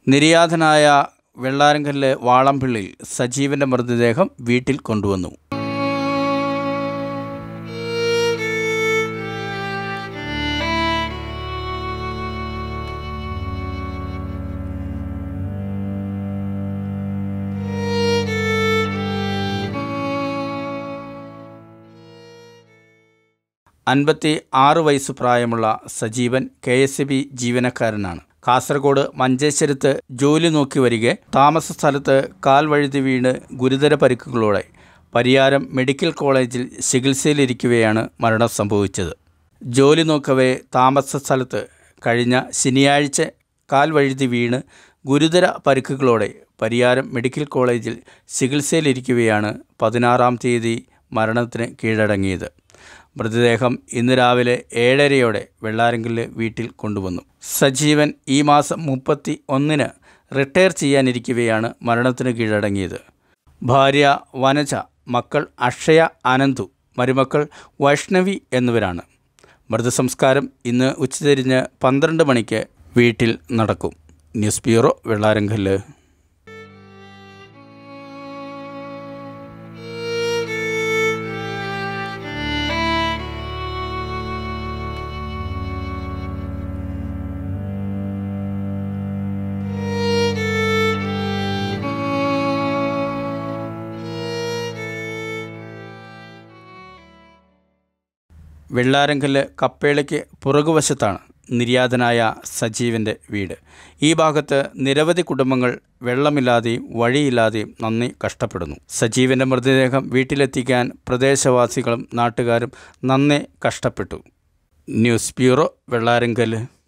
നിര്യാതനായ വെള്ളാരങ്കല്ല് വാളംപിള്ളിൽ സജീവൻ്റെ മൃതദേഹം വീട്ടിൽ കൊണ്ടുവന്നു അൻപത്തി ആറ് വയസ്സ് പ്രായമുള്ള സജീവൻ കെ എസ് ബി ജീവനക്കാരനാണ് കാസർഗോഡ് മഞ്ചേശ്വരത്ത് ജോലി നോക്കി വരികെ താമസ സ്ഥലത്ത് കാൽ വഴുതി വീണ് ഗുരുതര പരിക്കുകളോടെ പരിയാരം മെഡിക്കൽ കോളേജിൽ ചികിത്സയിലിരിക്കവെയാണ് മരണം സംഭവിച്ചത് ജോലി നോക്കവേ താമസ സ്ഥലത്ത് കഴിഞ്ഞ ശനിയാഴ്ച കാൽ വഴുതി വീണ് ഗുരുതര പരിക്കുകളോടെ പരിയാരം മെഡിക്കൽ കോളേജിൽ ചികിത്സയിലിരിക്കവെയാണ് പതിനാറാം തീയതി മരണത്തിന് കീഴടങ്ങിയത് മൃതദേഹം ഇന്ന് രാവിലെ ഏഴരയോടെ വെള്ളാരങ്കലിലെ വീട്ടിൽ കൊണ്ടുവന്നു സജീവൻ ഈ മാസം മുപ്പത്തി ഒന്നിന് റിട്ടയർ ചെയ്യാനിരിക്കവെയാണ് മരണത്തിന് കീഴടങ്ങിയത് ഭാര്യ വനജ മക്കൾ അക്ഷയ അനന്തു മരുമക്കൾ വൈഷ്ണവി എന്നിവരാണ് മൃതസംസ്കാരം ഇന്ന് ഉച്ചതിരിഞ്ഞ് പന്ത്രണ്ട് മണിക്ക് വീട്ടിൽ നടക്കും ന്യൂസ് ബ്യൂറോ വെള്ളാരങ്കല്ല് വെള്ളാരങ്കല്ല് കപ്പേളയ്ക്ക് പുറകുവശത്താണ് നിര്യാതനായ സജീവൻ്റെ വീട് ഈ ഭാഗത്ത് നിരവധി കുടുംബങ്ങൾ വെള്ളമില്ലാതെയും വഴിയില്ലാതെയും നന്ദി കഷ്ടപ്പെടുന്നു സജീവൻ്റെ മൃതദേഹം വീട്ടിലെത്തിക്കാൻ പ്രദേശവാസികളും നാട്ടുകാരും നന്നെ കഷ്ടപ്പെട്ടു ന്യൂസ് ബ്യൂറോ വെള്ളാരങ്കല്ല്